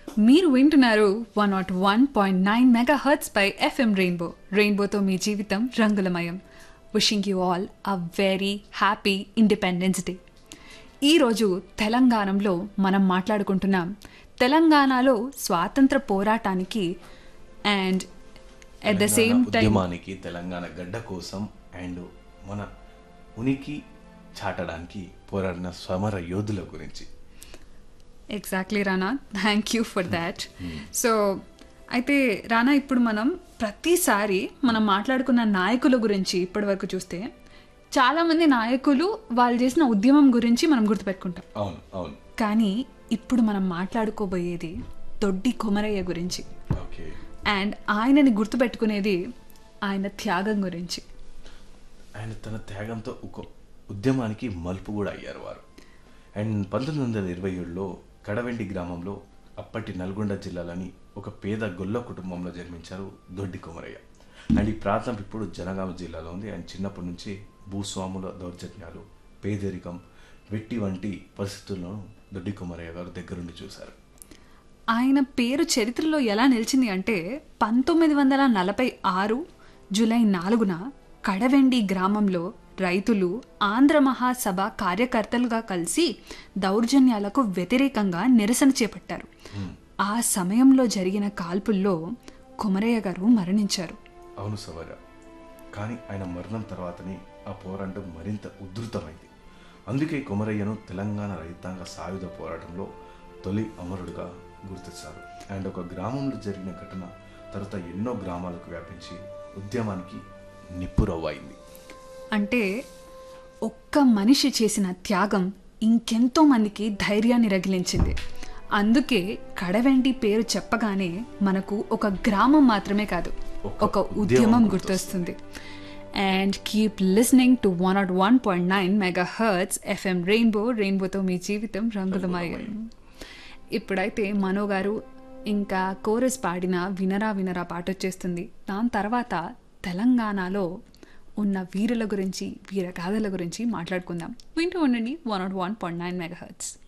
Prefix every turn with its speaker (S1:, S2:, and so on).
S1: మీరు వింటున్నారు one naught one point nine megahertz పై ఎఫ్ఎం రెయిన్బో రెయిన్బోతో మీ జీవితం రంగులమయం wishing you all a very happy independence day ఈరోజు తెలంగాణలో మనం మాట్లాడుకుంటున్నాం తెలంగాణలో స్వాతంత్ర పోరాటానికి and at the same
S2: Telangana
S1: time
S2: ఉద్యమానికి తెలంగాణ గడ్డ కోసం అండ్ మన ఉనికి చాటడానికి పోరాడిన సమర యోధుల గురించి
S1: exactly Rana thank you for that so అయితే రానా ఇప్పుడు మనం ప్రతిసారి మనం మాట్లాడుకున్న నాయకుల గురించి ఇప్పటివరకు చూస్తే చాలామంది నాయకులు వాళ్ళు చేసిన ఉద్యమం గురించి మనం గుర్తుపెట్టుకుంటాం
S2: అవును అవును
S1: కానీ ఇప్పుడు మనం మాట్లాడుకోబోయేది దొడ్డి కొమరయ్య గురించి
S2: ఓకే
S1: అండ్ ఆయనని గుర్తుపెట్టుకునేది ఆయన త్యాగం గురించి
S2: ఆయన తన త్యాగంతో ఒక ఉద్యమానికి మలుపు కూడా అయ్యారు వారు అండ్ పంతొమ్మిది వందల ఇరవై ఏడులో కడవెండి గ్రామంలో అప్పటి నల్గొండ జిల్లాలోని ఒక పేద గొల్ల కుటుంబంలో జన్మించారు దొడ్డి కొమరయ్య అండ్ ఈ ప్రాంతం ఇప్పుడు జనగామ జిల్లాలో ఉంది అండ్ చిన్నప్పటి నుంచి భూస్వాముల దౌర్జన్యాలు పేదరికం వెట్టి వంటి పరిస్థితులను దొడ్డి కొమరయ్య గారు దగ్గరుండి చూశారు
S1: ఆయన పేరు చరిత్రలో ఎలా నిలిచింది అంటే పంతొమ్మిది వందల నలభై ఆరు జూలై నాలుగున కడవెండి గ్రామంలో రైతులు ఆంధ్ర మహాసభ కార్యకర్తలుగా కలిసి దౌర్జన్యాలకు వ్యతిరేకంగా నిరసన చేపట్టారు ఆ సమయంలో జరిగిన కాల్పుల్లో కుమరయ్య గారు మరణించారు
S2: అవును సవర కానీ ఆయన మరణం తర్వాతనే ఆ పోరాటం మరింత ఉధృతమైంది అందుకే కొమరయ్యను తెలంగాణ రైతాంగ సాయుధ పోరాటంలో తొలి అమరుడుగా గుర్తిస్తారు అండ్ ఒక గ్రామంలో జరిగిన ఘటన తర్వాత ఎన్నో గ్రామాలకు వ్యాపించి ఉద్యమానికి నిప్పురవ్వైంది
S1: అంటే ఒక్క మనిషి చేసిన త్యాగం ఇంకెంతో మందికి ధైర్యాన్ని రగిలించింది అందుకే కడవెండి పేరు చెప్పగానే మనకు ఒక గ్రామం మాత్రమే కాదు
S2: ఒక
S1: ఒక
S2: ఉద్యమం
S1: ఉద్యమం గుర్తొస్తుంది and keep listening to one naught one point nine megahertz FM rainbow రెయిన్బోతో మీ జీవితం రంగులమయం ఇప్పుడైతే మనో గారు ఇంకా కోరస్ పాడిన వినరా వినరా పాట వచ్చేస్తుంది దాని తర్వాత తెలంగాణలో ఉన్న వీరుల గురించి వీరగాథల గురించి మాట్లాడుకుందాం వింటూ ఉండండి one naught one point nine mega hurts